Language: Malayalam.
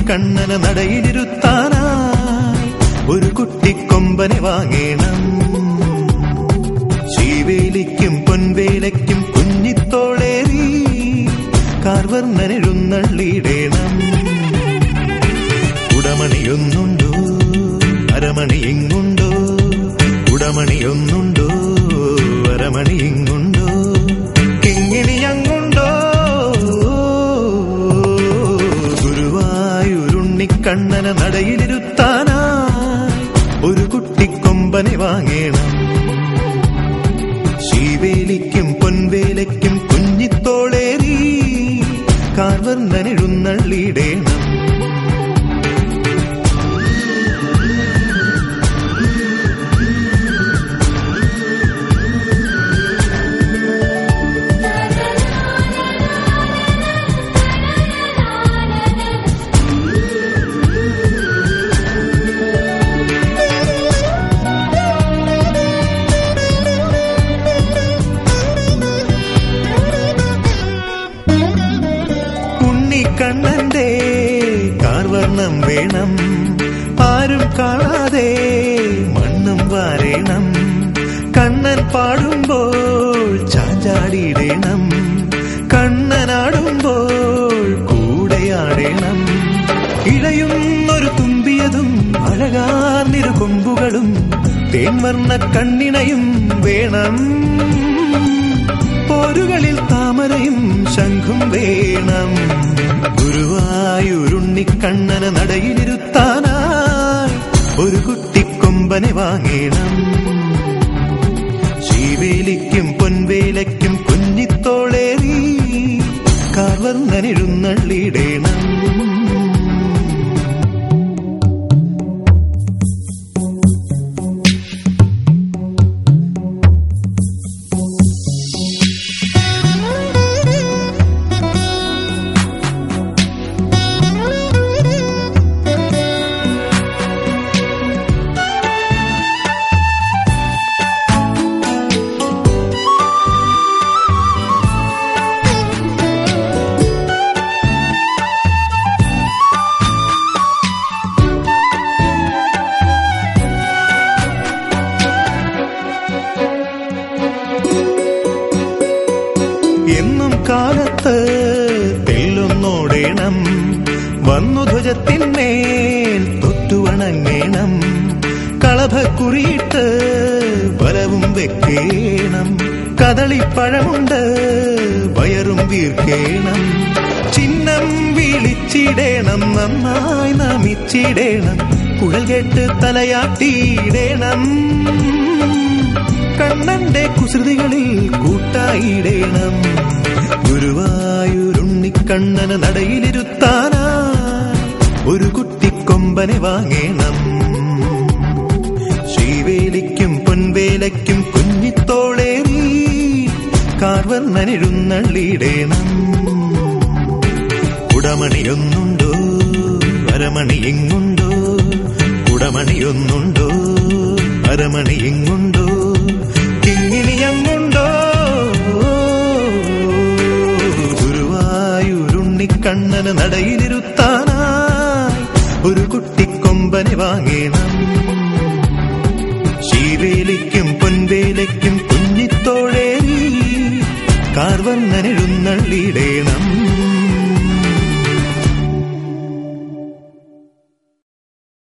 ഉരുണ്ണിക്കണ്ണനെ നടയിലിരുത്താനായി ഒരു കുട്ടിക്കൊമ്പനെ വാങ്ങേണം ശീവേലിക്കും പൊൻവേലയ്ക്കും കുഞ്ഞിത്തോളേറി കാർവർണ്ണനെഴുന്നള്ളിയിടേണം ഉടമണിയൊന്നുണ്ടോ അരമണി ഇങ്ങുണ്ടോ ഉടമണിയൊന്നുണ്ടോ അരമണി ഇങ്ങുണ്ടോ കിങ്ങിണി അങ്ങുണ്ടോ ഗുരുവായൂരുണ്ണിക്കണ്ണനെ നടയിലിരുത്താനായി ഒരു കുട്ടിക്കൊമ്പനെ വാങ്ങേണം ശീവേലിക്കും പൊൻവേലയ്ക്കും കുഞ്ഞിത്തോളേറി കാർവർണ്ണനെഴുന്നള്ളിയിടേണം ഉണ്ണിക്കണ്ണന്റെ കാർവർണം വേണം ആരും കാണാതെ മണ്ണും വാരേണം കണ്ണൻ പാടുമ്പോൾ ചാഞ്ചാടിയിടേണം കണ്ണനാടുമ്പോൾ കൂടെയാടേണം ഇഴയുന്നൊരു തുമ്പിയതും അഴകാർന്നിരു കൊമ്പുകളും തേൻവർണ്ണ കണ്ണിണയും വേണം പോരുകളിൽ താമരയും ശംഖും വേണം ഗുരുവായൂരുണ്ണിക്കണ്ണനെ നടയിലിരുത്താനായി ഒരു കുട്ടിക്കൊമ്പനെ വാങ്ങേണം ശീവേലിക്കും പൊൻവേലയ്ക്കും കുഞ്ഞിത്തോളേറി കാർവർണ്ണനെഴുന്നള്ളിയിടേണം എന്നും കാലത്ത് തെല്ലൊന്നോടേണം വന്നു ധ്വജത്തിന്മേൽ തൊട്ടുവണങ്ങേണം കളഭക്കുറിയിട്ട് വലവും വെക്കേണം കദളിപ്പഴമുണ്ട് വയറും വീർക്കേണം ചിഹ്നം വിളിച്ചിടേണം നന്നായി നമിച്ചിടേണം കുഴൽ കേട്ട് തലയാട്ടിയിടേണം കണ്ണന്റെ കുസൃതികളിൽ കൂട്ടായിടേണം ഗുരുവായൂരുണ്ണിക്കണ്ണന് നടയിലിരുത്താനാ ഒരു കുട്ടിക്കൊമ്പനെ വാങ്ങേണം ശ്രീവേലിക്കും പൊൻവേലയ്ക്കും കുഞ്ഞിത്തോളേറി കാർവർണ്ണനെഴുന്നള്ളിയിടേണം കുടമണിയൊന്നുണ്ടോ അരമണി എങ്ങുണ്ടോ കുടമണിയൊന്നുണ്ടോ അരമണി എങ്ങുണ്ടോ കിങ്ങിണിയങ്ങുണ്ടോ ഗുരുവായൂരുണ്ണിക്കണ്ണന് നടയിലിരുത്താനായി ഒരു കുട്ടിക്കൊമ്പനെ വാങ്ങേണം ശീവേലിക്ക്